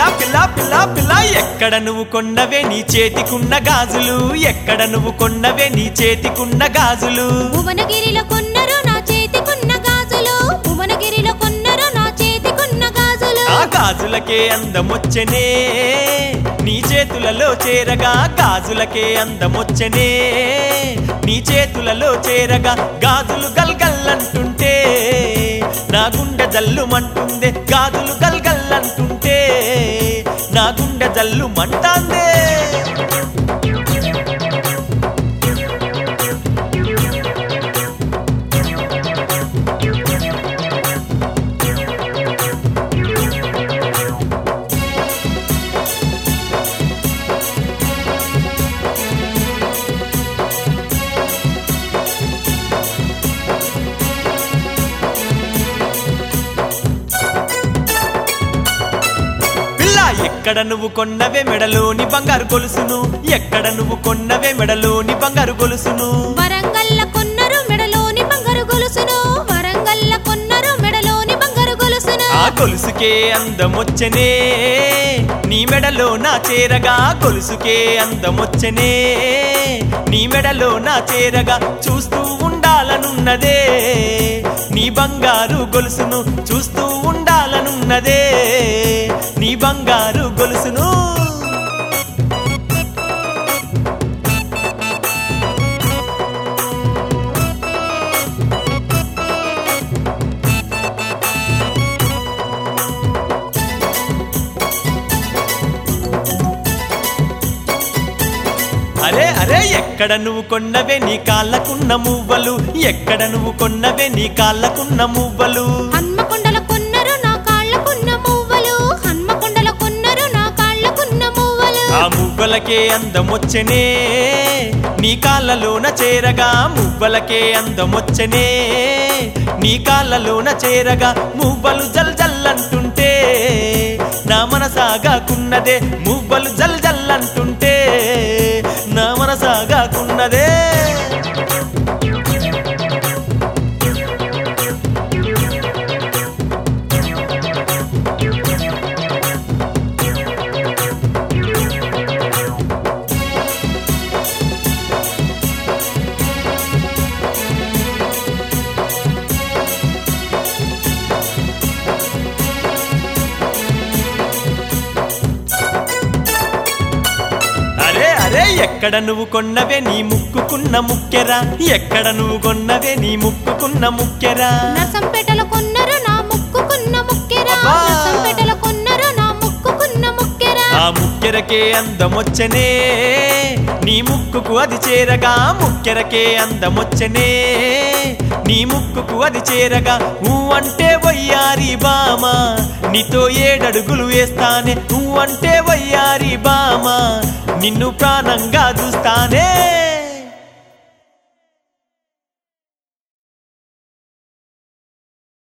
పిల్ల పిల్ల పిల్ల పిల్ల ఎక్కడ నువ్వు కొన్నవే నీ చేతికున్న గాజులు ఎక్కడ నువ్వు కొన్నవే నీ చేతికున్న గాజులు భువనగిరిలో కొన్నరు నా చేతికున్న గాజులు భువనగిరిలో కొన్నరు నా చేతికున్న గాజులు ఆ గాజులకే అందమొచ్చనే నీ చేతులలో చేరగా గాజులకే అందమొచ్చనే నీ చేతులలో చేరగా గాజులు గల్గల్లంటుంటే నా గుండె జల్లుమంటుందే గాజులు గల్గల్లంటుంటే నా గుండె జల్లుమంటాందే పిల్ల ఎక్కడ నువ్వు కొన్నవే మెడలోని బంగారు గొలుసును ఎక్కడ నువ్వు కొన్నవే మెడలోని బంగారు గొలుసును వరంగల్ల కొన్నరు మెడలోని బంగారు గొలుసును వరంగల్ల కొన్నరు మెడలోని బంగారు గొలుసును ఆ గొలుసుకే అందమొచ్చనే నీ మెడలో నా చేరగా గొలుసుకే అందమొచ్చనే నీ మెడలో నా చేరగా చూస్తూ ఉండాలనున్నదే నీ బంగారు గొలుసును చూస్తూ ఉండాలనున్నదే నీ బంగారు గొలుసును అరే అరే ఎక్కడ నువ్వు కొన్నవే నీ కాళ్ళకున్న మువ్వలు ఎక్కడ నువ్వు కొన్నవే నీ కాళ్ళకున్న మువ్వలు హన్మకొండల కొన్నరు నా కాళ్ళకున్న మువ్వలు హన్మకొండల కొన్నరు నా కాళ్ళకున్న మువ్వలు ఆ మువ్వలకే అందమొచ్చనే నీ కాళ్ళలోన చేరగా మువ్వలకే అందమొచ్చనే నీ కాళ్ళలోన చేరగా మువ్వలు జల్ జల్లంటుంటే నా మనసాగాకున్నదే మువ్వలు జల్ జల్లంటుంటే నా మనసాగాకున్నదే అరే అరే ఎక్కడ నువ్వు కొన్నవే నీ ముక్కుకున్న ముక్కెరా ఎక్కడ నువ్వు కొన్నవే నీ ముక్కుకున్న ముక్కెరా నర్సంపేటలో కొన్నరు నా ముక్కుకున్న ముక్కెరా అబ్బా! నర్సంపేటలో కొన్నరు నా ముక్కుకున్న ముక్కెరా ఆ ముక్కెరకే అందమొచ్చనే నీ ముక్కుకు అది చేరగా ముక్కెరకే అందమొచ్చనే నీ ముక్కుకు అది చేరగా నువ్వంటే వయ్యారి బామ నీతో ఏడడుగులు వేస్తానే నువ్వంటే వయ్యారి బామ నిన్ను ప్రాణంగా చూస్తానే